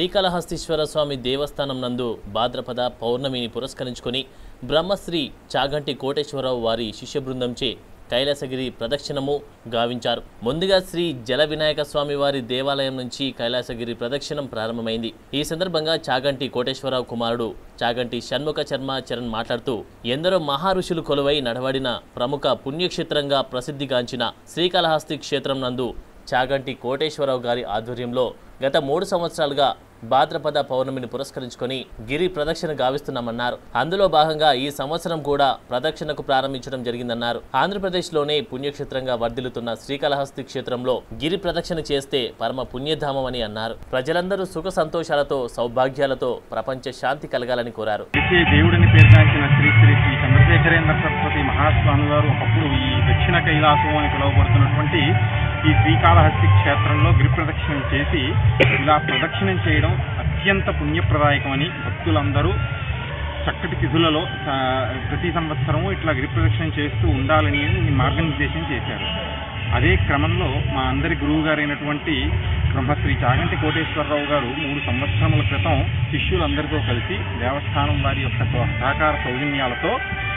శ్రీకాళహస్తీశ్వర స్వామి దేవస్థానం నందు భాద్రపద పౌర్ణమిని పురస్కరించుకొని బ్రహ్మశ్రీ చాగంటి కోటేశ్వరరావు వారి శిష్య బృందంచే కైలాసగిరి ప్రదక్షిణము గావించారు ముందుగా శ్రీ జల వినాయక స్వామి వారి దేవాలయం నుంచి కైలాసగిరి ప్రదక్షిణం ప్రారంభమైంది ఈ సందర్భంగా చాగంటి కోటేశ్వరరావు కుమారుడు చాగంటి షణ్ముఖ శర్మ చరణ్ మాట్లాడుతూ ఎందరో మహారుషులు కొలువై నడవడిన ప్రముఖ పుణ్యక్షేత్రంగా ప్రసిద్ధిగాంచిన శ్రీకాళహస్తి క్షేత్రం నందు చాగంటి కోటేశ్వరరావు గారి ఆధ్వర్యంలో గత మూడు సంవత్సరాలుగా భాద్రపద పౌర్ణమిని పురస్కరించుకొని గిరి ప్రదక్షిణ గావిస్తున్నామన్నారు అందులో భాగంగా ఈ సంవత్సరం కూడా ప్రదక్షిణకు ప్రారంభించడం జరిగిందన్నారు ఆంధ్రప్రదేశ్లోనే పుణ్యక్షేత్రంగా వర్ధిల్లుతున్న శ్రీకాళహస్తి క్షేత్రంలో గిరి ప్రదక్షిణ చేస్తే పరమ పుణ్యధామం అని అన్నారు ప్రజలందరూ సుఖ సంతోషాలతో సౌభాగ్యాలతో ప్రపంచ శాంతి కలగాలని కోరారు ఇచ్చే దేవుడిని పేర్గాంచిన శ్రీ శ్రీ శ్రీ చంద్రశేఖరేంద్ర సరస్వతి మహాస్వామి వారు ఒకప్పుడు ఈ దక్షిణ కైలాసం అని పిలువబడుతున్నటువంటి ఈ శ్రీకాళహస్తి క్షేత్రంలో గిరి ప్రదక్షిణం చేసి ఇలా ప్రదక్షిణం చేయడం అత్యంత పుణ్యప్రదాయకమని భక్తులందరూ చక్కటి తిథులలో ఆ, ప్రతి సంవత్సరము ఇట్లా గిరి ప్రదక్షిణం చేస్తూ ఉండాలని ఈ మార్గనిర్దేశం చేశారు అదే క్రమంలో మా అందరి గురువు గారైనటువంటి బ్రహ్మశ్రీ చాగంటి కోటేశ్వరరావు గారు మూడు సంవత్సరముల క్రితం శిష్యులందరితో కలిసి దేవస్థానం వారి యొక్క సహకార సౌజన్యాలతో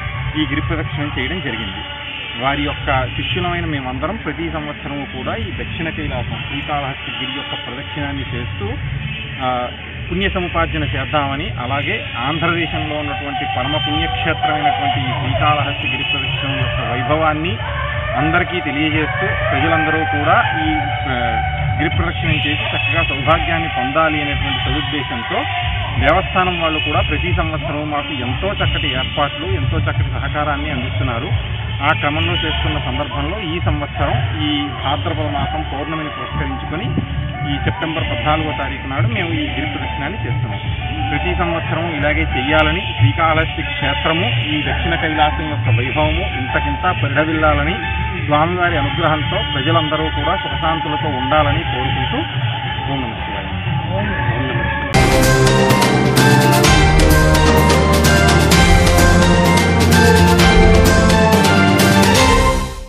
ఈ గిరి ప్రదక్షిణం చేయడం జరిగింది వారి యొక్క శిష్యులమైన మేమందరం ప్రతి సంవత్సరము కూడా ఈ దక్షిణ కైలాసం శ్రీకాళహస్తి గిరి యొక్క ప్రదక్షిణాన్ని చేస్తూ ఆ, పుణ్య సముపార్జన చేద్దామని అలాగే ఆంధ్రదేశంలో ఉన్నటువంటి పరమ పుణ్యక్షేత్రమైనటువంటి ఈ శ్రీకాళహస్తి గిరి ప్రదక్షిణం యొక్క వైభవాన్ని అందరికీ తెలియజేస్తూ ప్రజలందరూ కూడా ఈ ఆ, గిరి ప్రదక్షిణం చేసి చక్కగా సౌభాగ్యాన్ని పొందాలి అనేటువంటి సదుద్దేశంతో దేవస్థానం వాళ్ళు కూడా ప్రతి సంవత్సరం మాకు ఎంతో చక్కటి ఏర్పాట్లు ఎంతో చక్కటి సహకారాన్ని అందిస్తున్నారు ఆ క్రమంలో చేస్తున్న సందర్భంలో ఈ సంవత్సరం ఈ భాద్రపద మాసం పౌర్ణమిని పురస్కరించుకొని ఈ సెప్టెంబర్ పద్నాలుగో తారీఖు నాడు మేము ఈ గిరి ప్రదక్షిణాన్ని చేస్తున్నాం ప్రతి సంవత్సరం ఇలాగే చెయ్యాలని శ్రీకాళహస్తి క్షేత్రము ఈ దక్షిణ కైలాసం యొక్క వైభవము ఇంతకింత పరిఢవిల్లాలని స్వామివారి అనుగ్రహంతో ప్రజలందరూ కూడా సుఖశాంతులతో ఉండాలని కోరుకుంటూ ఓం నమః శివాయ.